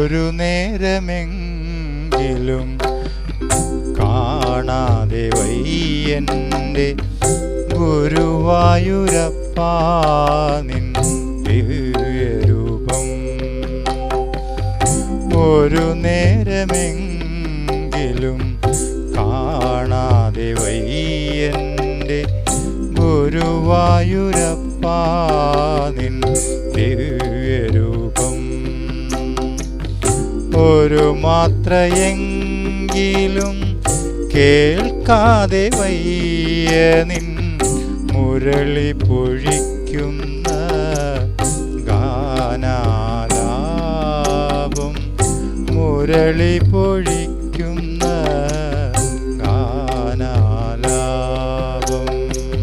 ഒരു നേരമെങ്കിലും കാണാതെ വയ്യൻ്റെ ഗുരുവായൂരപ്പാ നിൻ ദിവ്യരൂപം ഒരു നേരമെങ്കിലും കാണാതെ വയ്യൻ്റെ ഗുരുവായൂരപ്പാ നിൻ ദിവ്യരൂപം ഒരു മാത്രയെങ്കിലും കേൾക്കാതെ വയ്യ നിൻ മുരളി പൊഴിക്കുന്ന ഗാനാലാപം മുരളി പൊഴിക്കുന്ന ഗാനാലാപം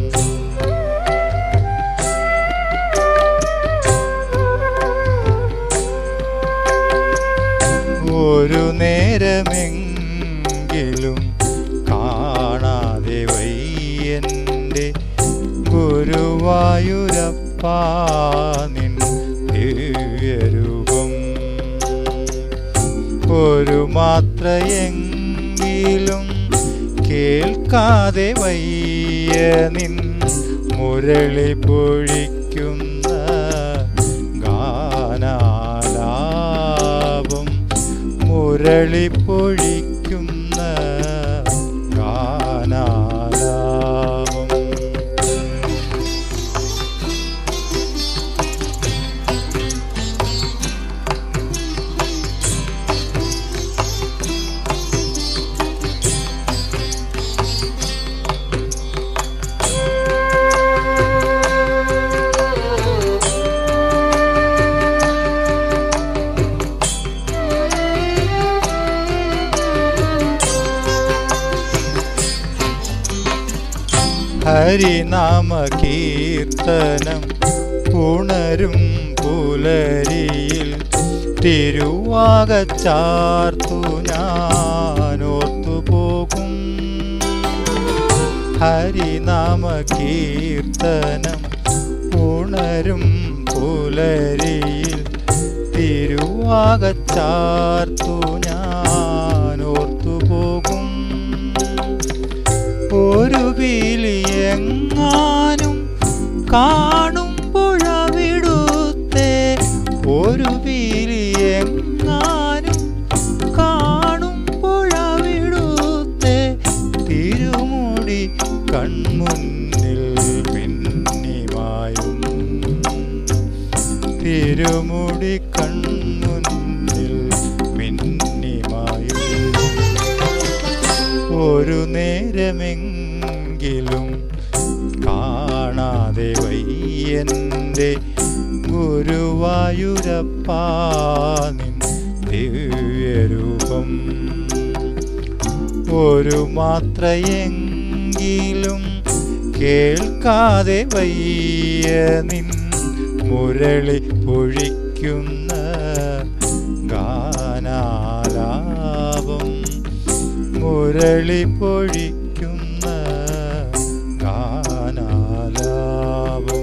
ഒരു നേരമെങ്കിലും കാണാതെ വയ്യൻ്റെ ഗുരുവായൂരപ്പാ നിൻ ദിവ്യരൂപം ഒരു മാത്രയെങ്കിലും കേൾക്കാതെ വയ്യ നിൻ മുരളി പൊഴിക്കുന്ന ഗാനാലാപം മുരളി പൊഴിക്കുന്ന ഗാനാലാപം ഹരിനാമ കീർത്തനം ഉണരും പുലരിയിൽ തിരുവാകച്ചാർത്തു ഞാനോർത്തു പോകും ഹരിനാമ കീർത്തനം ഉണരും പുലരിയിൽ തിരുവാകച്ചാർത്തു ഞാനോർത്തു പോകും ഒരു വിളിയെങ്ങാനും കാണുമ്പോഴവിടുത്തെ ഒരു വിളിയെങ്ങാനും കാണുമ്പോഴവിടുത്തെ തിരുമുടി കൺമുന്നിൽ പിന്നിമായും തിരുമുടി കൺമുന്നിൽ മിന്നിമായും ഒരു നേരമെങ്കിലും കാണാതെ വയ്യൻ്റെ ഗുരുവായൂരപ്പാ നിൻ ദിവ്യരൂപം ഒരു മാത്രയെങ്കിലും കേൾക്കാതെ വയ്യ നിൻ മുരളി പൊഴിക്കുന്ന ഗാനാലാപം മുരളി പൊഴിക്കുന്ന ഗാനാലാപം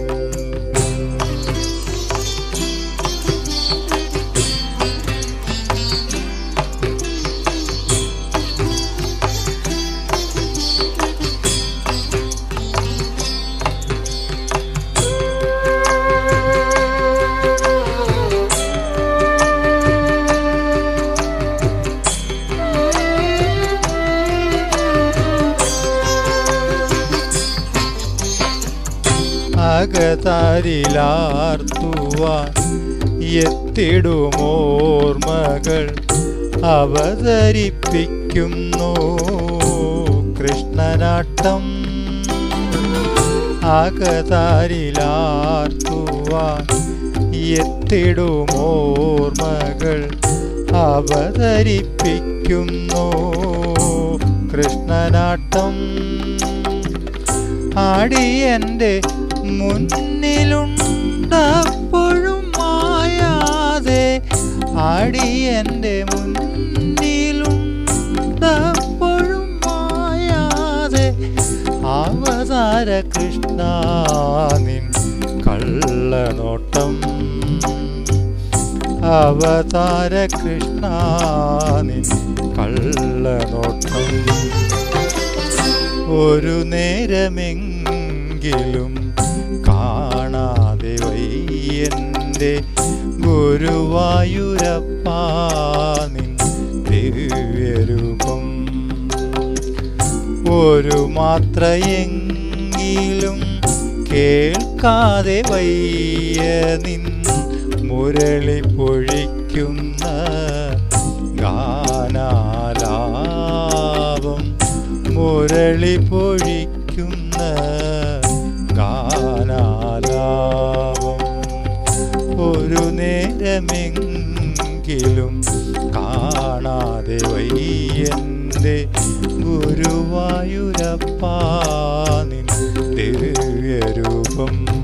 അകതാരിലാർത്തുവാൻ എത്തിടുമോർമകൾ അവതരിപ്പിക്കുന്നു കൃഷ്ണനാട്ടം അകതാരിലാർത്തുവാൻ എത്തിടുമോർമകൾ അവതരിപ്പിക്കുന്നു കൃഷ്ണനാട്ടം അടിയന്റെ മുന്നിലുണ്ടപ്പോഴും മായാതെ അടിയന്റെ മുന്നിലുണ്ടപ്പോഴും മായാതെ അവതാര കൃഷ്ണ നിൻ കള്ളനോട്ടം അവതാര കൃഷ്ണ നിൻ കള്ളനോട്ടം ഒരു നേരമെങ്കിലും കാണാതെ വയ്യൻ്റെ ഗുരുവായൂരപ്പ നിൻ ദിവ്യരൂപം ഒരു മാത്രയെങ്കിലും കേൾക്കാതെ വയ്യ നിൻ മുരളി പൊഴിക്കുന്ന ഗാനാലാപം മുരളി പൊഴിക്കുന്ന ഗാനാലാപം ഒരു നേരമെങ്കിലും കാണാതെ വയ്യൻ്റെ ഗുരുവായൂരപ്പ നിൻ ദിവ്യരൂപം